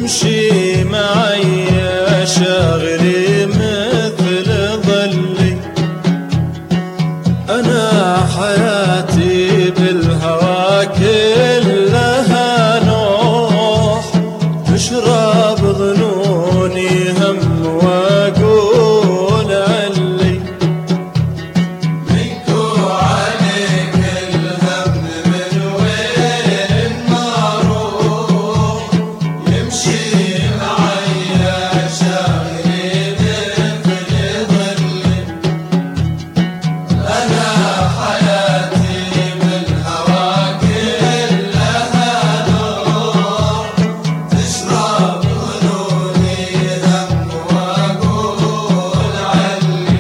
يمشي معي شاغلي مثل ظلي أنا حياتي بالهوى كلها نوح تشرب ظنوني هم واقول علي منكو عليك الهم من وين ما اروح يمشي معي شاغلي مثل ظلي انا حياتي بالهوى كلها نور تشرب ظنوني هم واقول علي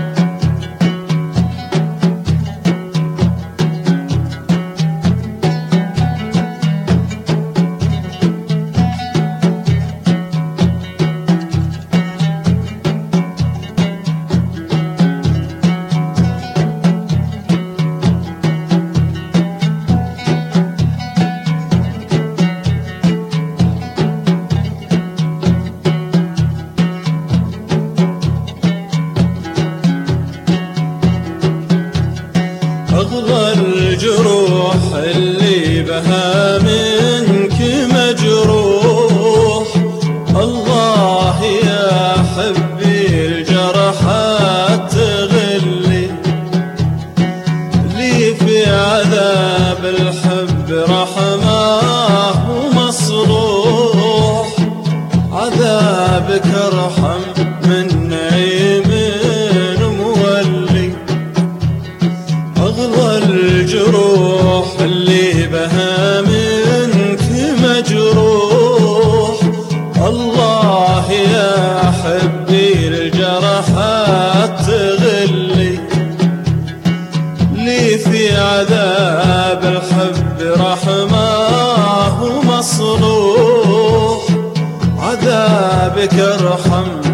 أغلى الجروح اللي بها منك مجروح الله يا حبي الجرحات تغلي لي في عذاب الحب رحمه ومصروح عذابك ارحم من نعيم مولي أغلى الجروح اللي بها منك مجروح الله يا حبي الجرحات تغلي لي في عذاب الحب رحمه مصروح عذابك ارحم